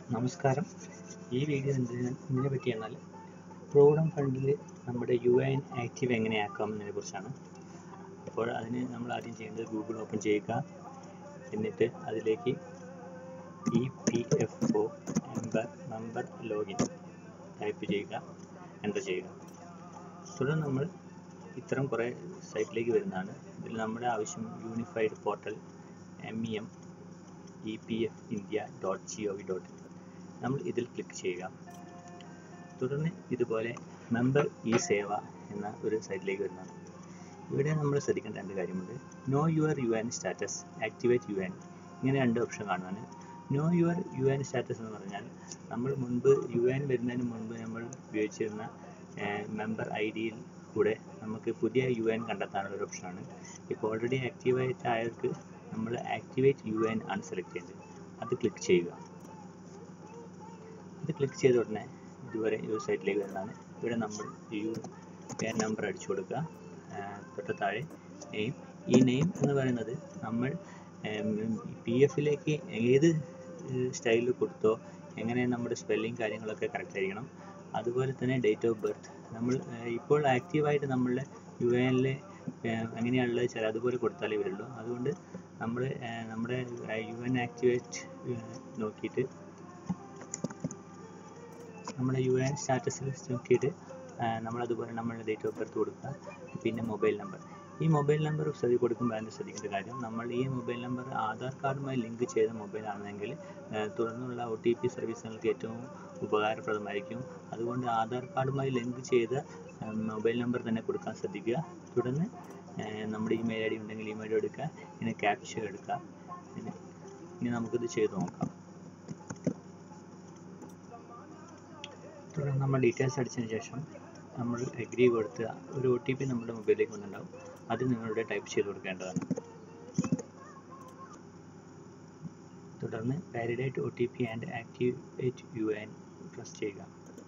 നമസ്കാരം ഈ വീഡിയോ എന്തിനെ ഇതിനെ പറ്റി എന്നാൽ പ്രോവിഡൻറ്റ് ഫണ്ടിൽ നമ്മുടെ യു എ എൻ ആക്റ്റീവ് എങ്ങനെ ആക്കാം എന്നതിനെ കുറിച്ചാണ് അപ്പോൾ അതിന് നമ്മൾ ആദ്യം ചെയ്യേണ്ടത് ഗൂഗിൾ ഓപ്പൺ ചെയ്യുക എന്നിട്ട് അതിലേക്ക് E P F O member member login type ചെയ്യുക എൻ്റർ ചെയ്യുക തുടർന്ന് നമ്മൾ ഇത്തരം കുറേ സൈറ്റിലേക്ക് വരുന്നതാണ് ഇതിൽ നമ്മുടെ ആവശ്യം unified portal M E M E P F India dot G O V dot in നമ്മൾ ഇതിൽ ക്ലിക്ക് ചെയ്യുക തുടർന്ന് ഇതുപോലെ മെമ്പർ ഇ സേവ എന്ന ഒരു സൈറ്റിലേക്ക് വരുന്നതാണ് ഇവിടെ നമ്മൾ ശ്രദ്ധിക്കേണ്ട രണ്ട് കാര്യമുണ്ട് know your U N status activate U N ഇങ്ങനെ രണ്ട് ഓപ്ഷൻ കാണുന്നതാണ് know your U N status എന്ന് പറഞ്ഞാൽ നമ്മൾ മുൻപ് യു എൻ വരുന്നതിന് മുൻപ് നമ്മൾ ഉപയോഗിച്ചിരുന്ന മെമ്പർ ഐ ഡിയിൽ കൂടെ നമുക്ക് പുതിയ യു എൻ കണ്ടെത്താനുള്ള ഒരു ഓപ്ഷനാണ് ഇപ്പോൾ ഓൾറെഡി ആക്റ്റീവായിട്ട് ആയവർക്ക് നമ്മൾ ആക്ടിവേറ്റ് യു എൻ ആണ് സെലക്ട് ചെയ്യേണ്ടത് അത് ക്ലിക്ക് ചെയ്യുക അത് ക്ലിക്ക് ചെയ്ത ഉടനെ ഇതുവരെ ഈ സൈറ്റിലേക്ക് വരുന്നതാണ് ഇവിടെ നമ്മൾ യു എൻ നമ്പർ അടിച്ചു കൊടുക്കുക തൊട്ട് താഴെ നെയിം ഈ നെയിം എന്ന് പറയുന്നത് നമ്മൾ പി എഫിലേക്ക് ഏത് സ്റ്റൈലിൽ കൊടുത്തോ എങ്ങനെ നമ്മുടെ സ്പെല്ലിങ് കാര്യങ്ങളൊക്കെ കറക്റ്റ് ആയിരിക്കണം അതുപോലെ തന്നെ ഡേറ്റ് ഓഫ് ബർത്ത് നമ്മൾ ഇപ്പോൾ ആക്റ്റീവായിട്ട് നമ്മളുടെ യു എനിൽ എങ്ങനെയാണുള്ളത് വെച്ചാൽ അതുപോലെ കൊടുത്താലേ വരുള്ളൂ അതുകൊണ്ട് നമ്മൾ നമ്മുടെ യു എൻ ആക്ടിവേറ്റ് നോക്കിയിട്ട് നമ്മുടെ യു എൻ സ്റ്റാറ്റസിൽ നോക്കിയിട്ട് നമ്മൾ അതുപോലെ നമ്മളുടെ ഡേറ്റ് ഓഫ് ബർത്ത് കൊടുക്കുക പിന്നെ മൊബൈൽ നമ്പർ ഈ മൊബൈൽ നമ്പർ ശ്രദ്ധ കൊടുക്കുമ്പോൾ അതിന് ശ്രദ്ധിക്കേണ്ട കാര്യം നമ്മൾ ഈ മൊബൈൽ നമ്പർ ആധാർ കാർഡുമായി ലിങ്ക് ചെയ്ത മൊബൈൽ ആണെങ്കിൽ തുടർന്നുള്ള ഒ ടി പി സർവീസുകൾക്ക് ഏറ്റവും ഉപകാരപ്രദമായിരിക്കും അതുകൊണ്ട് ആധാർ കാർഡുമായി ലിങ്ക് ചെയ്ത മൊബൈൽ നമ്പർ തന്നെ കൊടുക്കാൻ ശ്രദ്ധിക്കുക തുടർന്ന് നമ്മുടെ ഇമെയിൽ ഐ ഡി ഉണ്ടെങ്കിൽ ഇമെയിൽ എടുക്കുക ഇനി ക്യാപ്ച എടുക്കുക ഇനി നമുക്കിത് ചെയ്ത് നോക്കാം തുടർന്ന് നമ്മൾ ഡീറ്റെയിൽസ് അടിച്ചതിന് ശേഷം നമ്മൾ എഗ്രി കൊടുത്ത് ഒരു ഒ ടി പി നമ്മുടെ മൊബൈലിലേക്ക് വന്നിട്ടുണ്ടാവും അത് നിങ്ങളുടെ ടൈപ്പ് ചെയ്ത് കൊടുക്കേണ്ടതാണ് തുടർന്ന് validate O T P and activate U N press ചെയ്യുക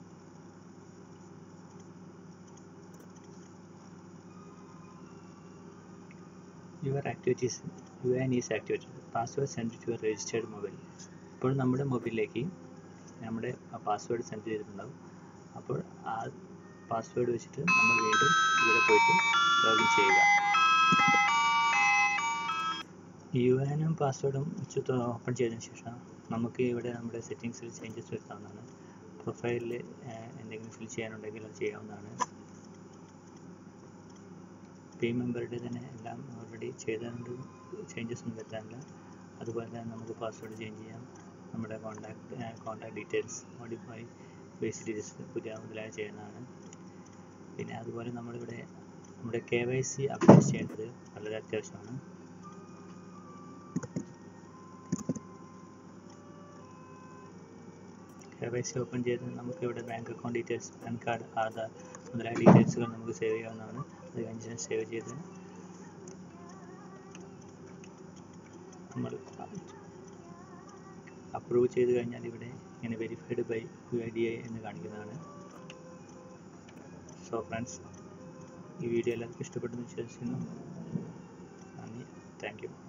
your activities U N is activated password send to your registered mobile ഇപ്പോൾ നമ്മുടെ മൊബൈലിലേക്ക് നമ്മുടെ പാസ്വേഡ് സെൻഡ് ചെയ്തിട്ടുണ്ടാവും അപ്പോൾ ആ പാസ്വേഡ് വെച്ചിട്ട് നമ്മൾ വീണ്ടും ഇവിടെ പോയിട്ട് ലോഗിൻ ചെയ്യുക യു എനും പാസ്വേഡും വെച്ചിട്ട് ഓപ്പൺ ചെയ്തതിന് ശേഷം നമുക്ക് ഇവിടെ നമ്മുടെ സെറ്റിങ്സിൽ ചേഞ്ചസ് വരുത്താവുന്നതാണ് പ്രൊഫൈലിൽ എന്തെങ്കിലും ഫിൽ ചെയ്യാനുണ്ടെങ്കിൽ അത് ചെയ്യാവുന്നതാണ് പേ മെമ്പറുടെ തന്നെ എല്ലാം ഓൾറെഡി ചെയ്തുകൊണ്ട് ചേഞ്ചസ് ഒന്നും വരുത്താനില്ല അതുപോലെ തന്നെ നമുക്ക് പാസ്വേഡ് ചേഞ്ച് ചെയ്യാം നമ്മുടെ contact contact details modify base details പുതിയ മുതലായ ചെയ്യുന്നതാണ് പിന്നെ അതുപോലെ നമ്മളിവിടെ നമ്മുടെ കെ വൈ സി അപ്ഡേറ്റ് ചെയ്യേണ്ടത് വളരെ അത്യാവശ്യമാണ് കെ വൈ സി ഓപ്പൺ ചെയ്ത് നമുക്ക് ഇവിടെ bank account details PAN card Aadhaar മുതലായ ഡീറ്റെയിൽസുകൾ നമുക്ക് സേവ് ചെയ്യാവുന്നതാണ് അത് കഴിഞ്ഞ് സേവ് ചെയ്ത് നമ്മൾ അപ്രൂവ് ചെയ്ത് കഴിഞ്ഞാൽ ഇവിടെ ഇങ്ങനെ verified by U I D I എന്ന് കാണിക്കുന്നതാണ് സോ ഫ്രണ്ട്സ് ഈ വീഡിയോ എല്ലാവർക്കും ഇഷ്ടപ്പെട്ടെന്ന് വിശ്വസിക്കുന്നു നന്ദി താങ്ക് യു